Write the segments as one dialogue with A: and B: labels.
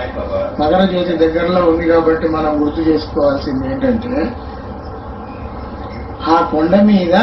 A: మకర జ్యోతి దగ్గరలో ఉంది కాబట్టి మనం గుర్తు చేసుకోవాల్సింది ఏంటంటే ఆ కొండ మీద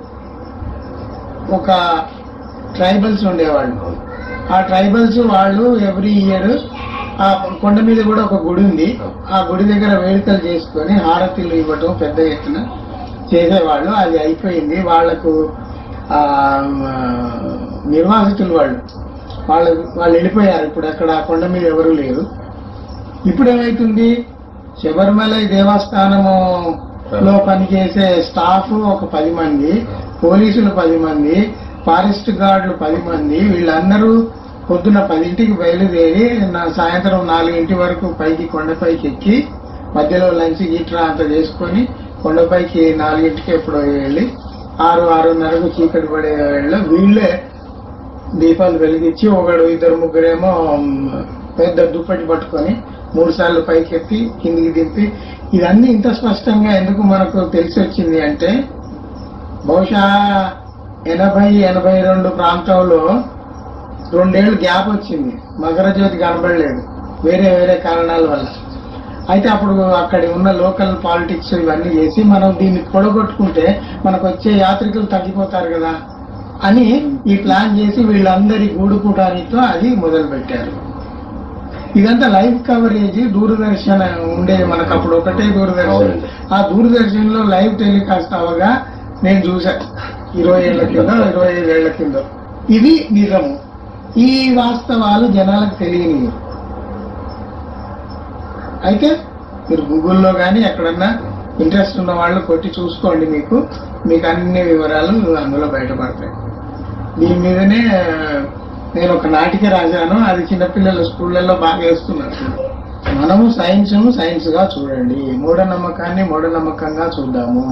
A: ఒక ట్రైబల్స్ ఉండేవాళ్ళు ఆ ట్రైబల్స్ వాళ్ళు ఎవ్రీ ఇయర్ ఆ కొండ మీద కూడా ఒక గుడి ఉంది ఆ గుడి దగ్గర వేడుకలు చేసుకొని హారతిలు ఇవ్వటం పెద్ద ఎత్తున చేసేవాళ్ళు అది అయిపోయింది వాళ్లకు ఆ నిర్వాసితులు వాళ్ళు వాళ్ళు వాళ్ళు వెళ్ళిపోయారు ఇప్పుడు అక్కడ ఆ కొండ మీద ఎవరు లేరు ఇప్పుడు ఏమైతుంది శబరిమలై దేవస్థానము లో పనిచేసే స్టాఫ్ ఒక పది మంది పోలీసులు పది మంది ఫారెస్ట్ గార్డులు పది మంది వీళ్ళందరూ పొద్దున పదింటికి బయలుదేరి నా సాయంత్రం నాలుగింటి వరకు పైకి కొండపైకి ఎక్కి మధ్యలో లంచ్ గీట్రా అంతా చేసుకొని కొండపైకి నాలుగింటికి ఎప్పుడో వెళ్ళి ఆరు ఆరున్నరకు చీకటి పడే వేళ వీళ్ళే దీపాలు వెలిగించి ఒకడు ఇద్దరు ముగ్గురేమో మ్, పెద్ద దుప్పటి పట్టుకొని మూడు సార్లు పైకి ఎత్తి కిందికి దింపి ఇదన్నీ ఇంత స్పష్టంగా ఎందుకు మనకు తెలిసి వచ్చింది అంటే బహుశా ఎనభై ఎనభై రెండు ప్రాంతంలో రెండేళ్లు గ్యాప్ వచ్చింది మకర జ్యోతి కనబడలేదు వేరే వేరే కారణాల వల్ల అయితే అప్పుడు అక్కడ ఉన్న లోకల్ పాలిటిక్స్ ఇవన్నీ చేసి మనం దీన్ని పొడగొట్టుకుంటే మనకు వచ్చే యాత్రికులు తగ్గిపోతారు కదా అని ఈ ప్లాన్ చేసి వీళ్ళందరి గూడుకూటానితో అది మొదలు పెట్టారు ఇదంతా లైవ్ కవరేజ్ దూరదర్శన్ ఉండేది మనకు అప్పుడు ఒకటే దూరదర్శన్
B: అవునండి.
A: ఆ దూరదర్శన్ లో లైవ్ టెలికాస్ట్ అవగా నేను చూసా ఇరవై ఏళ్ల కింద ఇరవై ఐదు ఏళ్ల కింద ఇది నిజము ఈ వాస్తవాలు జనాలకు తెలియని అయితే మీరు గూగుల్లో కానీ ఎక్కడన్నా ఇంట్రెస్ట్ ఉన్న వాళ్ళు కొట్టి చూసుకోండి మీకు మీకు అన్ని వివరాలు అందులో బయటపడతాయి దీని మీదనే నేను ఒక నాటిక రాశాను అది చిన్నపిల్లల స్కూళ్ళల్లో బాగా వేస్తున్నారు మనము సైన్స్ సైన్స్ గా చూడండి మూఢనమ్మకాన్ని మూఢనమ్మకంగా చూద్దాము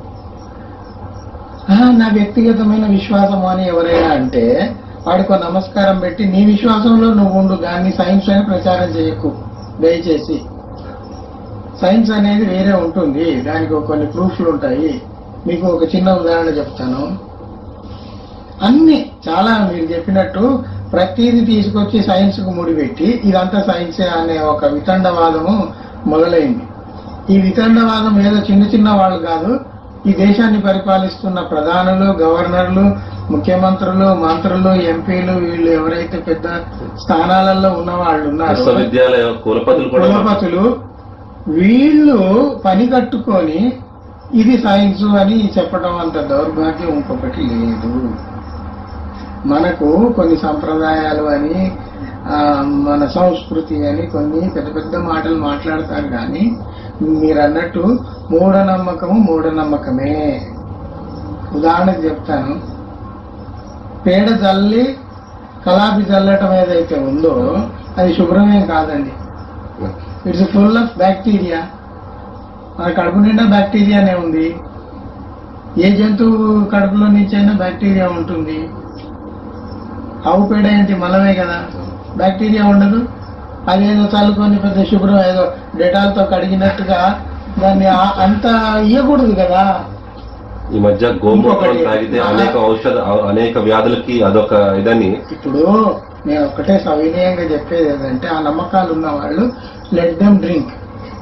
A: ఆ, నా వ్యక్తిగతమైన విశ్వాసం అని ఎవరైనా అంటే వాడికి ఒక నమస్కారం పెట్టి నీ విశ్వాసంలో నువ్వు ఉండు దాన్ని సైన్స్ అని ప్రచారం చేయకు దయచేసి సైన్స్ అనేది వేరే ఉంటుంది దానికి ఒక కొన్ని ప్రూఫ్లు ఉంటాయి మీకు ఒక చిన్న ఉదాహరణ చెప్తాను అన్ని చాలా మీరు చెప్పినట్టు ప్రతిదీ తీసుకొచ్చి సైన్స్ కు ముడిపెట్టి ఇదంతా సైన్సే అనే ఒక వితండవాదము మొదలైంది ఈ వితండవాదం ఏదో చిన్న చిన్న వాళ్ళు కాదు ఈ దేశాన్ని పరిపాలిస్తున్న ప్రధానులు గవర్నర్లు ముఖ్యమంత్రులు మంత్రులు ఎంపీలు వీళ్ళు ఎవరైతే పెద్ద స్థానాలలో ఉన్న వాళ్ళు ఉన్నారు
B: విశ్వవిద్యాలయ కులపతులు కూడా
A: కులపతులు వీళ్ళు పని కట్టుకొని ఇది సైన్స్ అని చెప్పడం అంత దౌర్భాగ్యం ఇంకొకటి లేదు మనకు కొన్ని సంప్రదాయాలు అని ఆ, మన సంస్కృతి అని కొన్ని పెద్ద పెద్ద మాటలు మాట్లాడతారు కానీ మీరు అన్నట్టు మూఢనమ్మకము మూఢనమ్మకమే ఉదాహరణకు చెప్తాను పేడ జల్లి కలాపి జల్లటం ఏదైతే ఉందో అది శుభ్రమేం కాదండి ఇట్స్ ఫుల్ ఆఫ్ బ్యాక్టీరియా మన కడుపు నిండా బ్యాక్టీరియానే ఉంది ఏ జంతువు కడుపులో నుంచి అయినా బ్యాక్టీరియా ఉంటుంది ఆవు పేడ ఏంటి మలమే కదా బ్యాక్టీరియా ఉండదు అదేదో చల్లుకొని పెద్ద శుభ్రం ఏదో డెటాల్తో కడిగినట్టుగా దాన్ని ఆ- అంత ఇయ్యకూడదు కదా
B: ఈ మధ్య గోమూత్రం
A: ఇంకొకటి.
B: తాగితే అనేక ఔషధ అనేక వ్యాధులకి అదొక ఇదని
A: ఇప్పుడు నేను ఒకటే సవినయంగా చెప్పేది ఏంటంటే ఆ నమ్మకాలు ఉన్న వాళ్ళు లెట్ దెమ్ డ్రింక్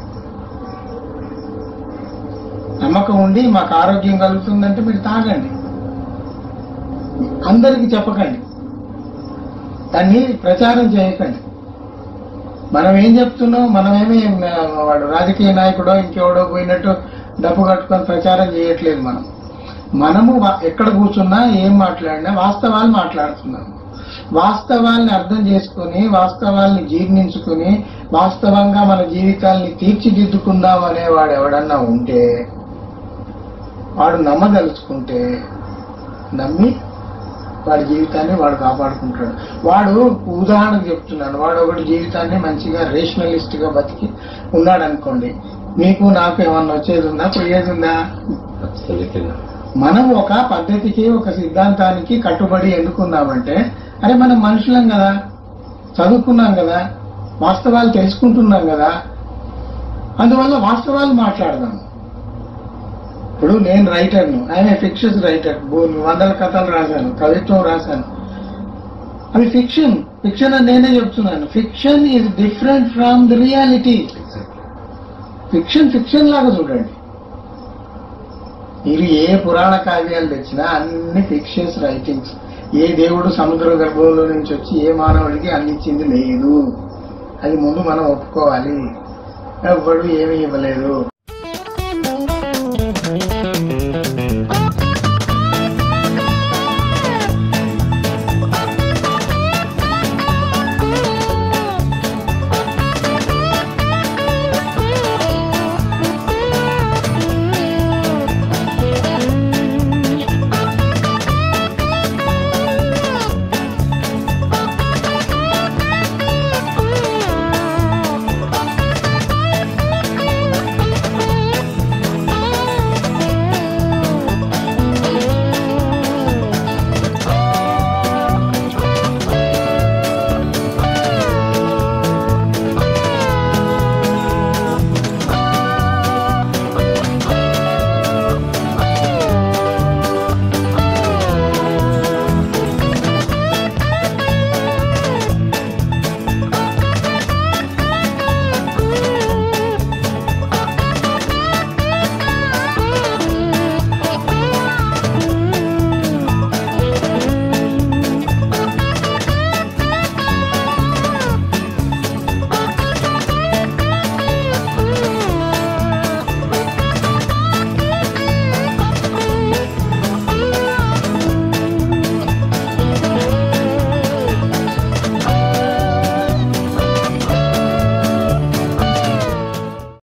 A: నమ్మకం ఉండి మాకు ఆరోగ్యం కలుగుతుందంటే మీరు తాగండి అందరికి చెప్పకండి దాన్ని ప్రచారం చేయకండి మనం ఏం చెప్తున్నాం మనమేమి ఆ, వాడు రాజకీయ నాయకుడో ఇంకెవడో పోయినట్టు డబ్బు కట్టుకొని ప్రచారం చేయట్లేదు మనం మనము వా- ఎక్కడ కూర్చున్నా ఏం మాట్లాడినా వాస్తవాలు మాట్లాడుతున్నాము వాస్తవాల్ని అర్థం చేసుకొని వాస్తవాల్ని జీర్ణించుకుని వాస్తవంగా మన జీవితాల్ని తీర్చిదిద్దుకుందాం అనేవాడు ఎవడన్నా ఉంటే వాడు నమ్మదలుచుకుంటే నమ్మి వాడి జీవితాన్ని వాడు కాపాడుకుంటాడు వాడు ఉదాహరణకు చెప్తున్నాను వాడు ఒకటి జీవితాన్ని మంచిగా రేషనలిస్ట్ గా బతికి ఉన్నాడు అనుకోండి మీకు నాకు ఏమన్నా వచ్చేది ఉందా పోయేది ఉందా
B: absolutely not.
A: మనం ఒక పద్ధతికి ఒక సిద్ధాంతానికి కట్టుబడి ఎందుకున్నామంటే అరే మనం మనుషులం కదా చదువుకున్నాం కదా వాస్తవాలు తెలుసుకుంటున్నాం కదా అందువల్ల వాస్తవాలు మాట్లాడదాం ఇప్పుడు నేను రైటర్ను ఆయన ఫిక్షన్స్ రైటర్ వందల కథలు రాశాను కవిత్వం రాశాను అది ఫిక్షన్ ఫిక్షన్ అని నేనే చెప్తున్నాను fiction is different from the reality fiction fiction లాగా చూడండి మీరు ఏ పురాణ కావ్యాలు తెచ్చినా అన్ని ఫిక్షన్స్ రైటింగ్స్ ఏ దేవుడు సముద్ర గర్భంలో నుంచి వచ్చి ఏ మానవుడికి అందించింది లేదు అది ముందు మనం ఒప్పుకోవాలి ఎవ్వడు ఏమీ ఇవ్వలేదు